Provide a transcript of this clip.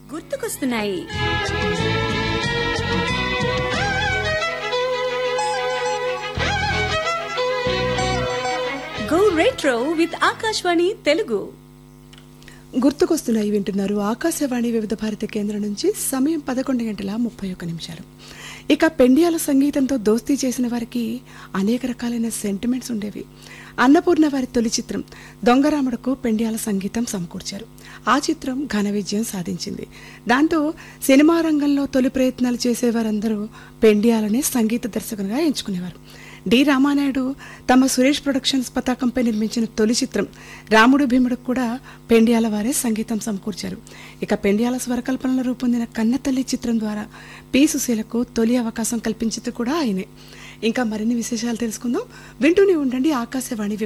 గుర్తుకొస్తున్నాయి go retro with Akashvani Telugu గుర్తుకొస్తున్నాయి వింటున్నారు ఆకాశవాణి వివిధ భారతి కేంద్రం నుంచి సమయం పదకొండు గంటల ముప్పై ఒక్క నిమిషాలు ఇక పెండియాల సంగీతంతో దోస్తీ చేసిన వారికి అనేక రకాలైన సెంటిమెంట్స్ ఉండేవి అన్నపూర్ణ వారి తొలి చిత్రం దొంగరాముడుకు పెండియాల సంగీతం సమకూర్చారు ఆ చిత్రం ఘన విజయం సాధించింది దాంతో సినిమా రంగంలో తొలి ప్రయత్నాలు చేసేవారందరూ పెండియాలనే సంగీత దర్శకునిగా ఎంచుకునేవారు డి రామానాయుడు తమ సురేష్ ప్రొడక్షన్స్ పతాకంపై నిర్మించిన తొలి చిత్రం రాముడు భీముడు కూడా పెండియాల వారే సంగీతం సమకూర్చారు ఇక పెండియాల స్వరకల్పనలో రూపొందిన కన్నతల్లి చిత్రం ద్వారా పి సుశీలకు తొలి అవకాశం కల్పించింది కూడా ఆయనే ఇంకా మరిన్ని విశేషాలు తెలుసుకుందాం వింటూనే ఉండండి ఆకాశవాణి